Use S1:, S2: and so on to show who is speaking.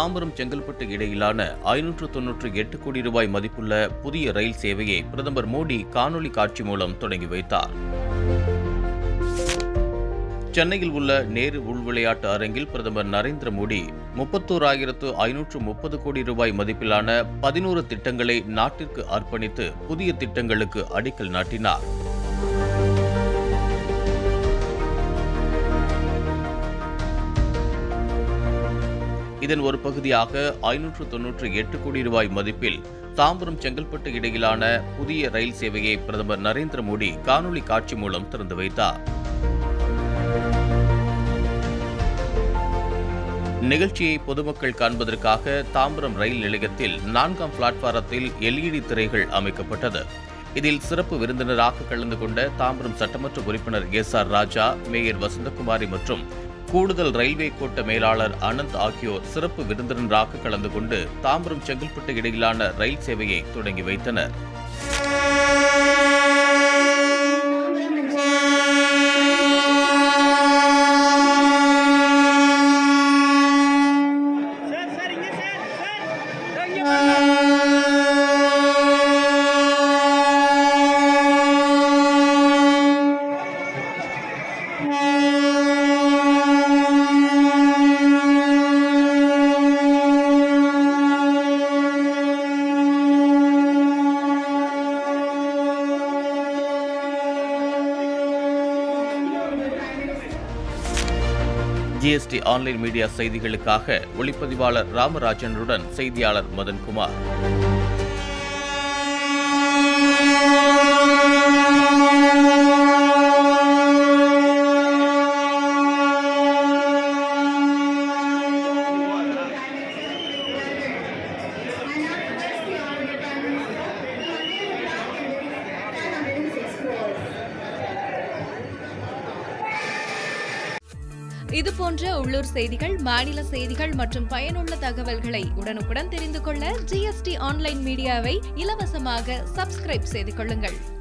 S1: தாம்பரம் செங்கல்பட்டு இடையிலான ஐநூற்று தொன்னூற்று எட்டு கோடி ரூபாய் மதிப்புள்ள புதிய ரயில் சேவையை பிரதமர் மோடி காணொலி காட்சி மூலம் தொடங்கி வைத்தார் சென்னையில் உள்ள நேரு உள்விளையாட்டு அரங்கில் பிரதமர் நரேந்திர மோடி முப்பத்தோராயிரத்து ஐநூற்று முப்பது கோடி ரூபாய் மதிப்பிலான பதினோரு திட்டங்களை நாட்டிற்கு அர்ப்பணித்து புதிய திட்டங்களுக்கு அடிக்கல் நாட்டினார் இதன் ஒரு பகுதியாக ஐநூற்று தொன்னூற்று எட்டு கோடி ரூபாய் மதிப்பில் தாம்பரம் செங்கல்பட்டு இடையிலான புதிய ரயில் சேவையை பிரதமர் நரேந்திர மோடி காணொலி காட்சி மூலம் திறந்து வைத்தார் நிகழ்ச்சியை பொதுமக்கள் காண்பதற்காக தாம்பரம் ரயில் நிலையத்தில் நான்காம் பிளாட்பாரத்தில் எல்இடி திரைகள் அமைக்கப்பட்டது இதில் சிறப்பு விருந்தினராக கலந்து கொண்ட தாம்பரம் சட்டமன்ற உறுப்பினர் S R Raja mayor Vasanthakumari மற்றும் கூடுதல் ரயில்வே கோட்ட மேலாளர் அனந்த் ஆகியோர் சிறப்பு விருந்தினராக கலந்து கொண்டு தாம்பரம் செங்கல்பட்டு இடையிலான ரயில் சேவையை தொடங்கி வைத்தனர்
S2: சார் சார் இங்க சார் சார் இங்க
S1: ஜிஎஸ்டி ஆன்லைன் மீடியா செய்திகளுக்காக ஒளிப்பதிவாளர் ராமராஜனுடன் செய்தியாளர் மதன்குமார்
S3: இது போன்ற உள்ளூர் செய்திகள் மாநில செய்திகள் மற்றும் பயனுள்ள தகவல்களை உடனுக்குடன் தெரிந்து கொள்ள ஜிஎஸ்டி ஆன்லைன் மீடியாவை இலவசமாக சப்ஸ்கிரைப் செய்து கொள்ளுங்கள்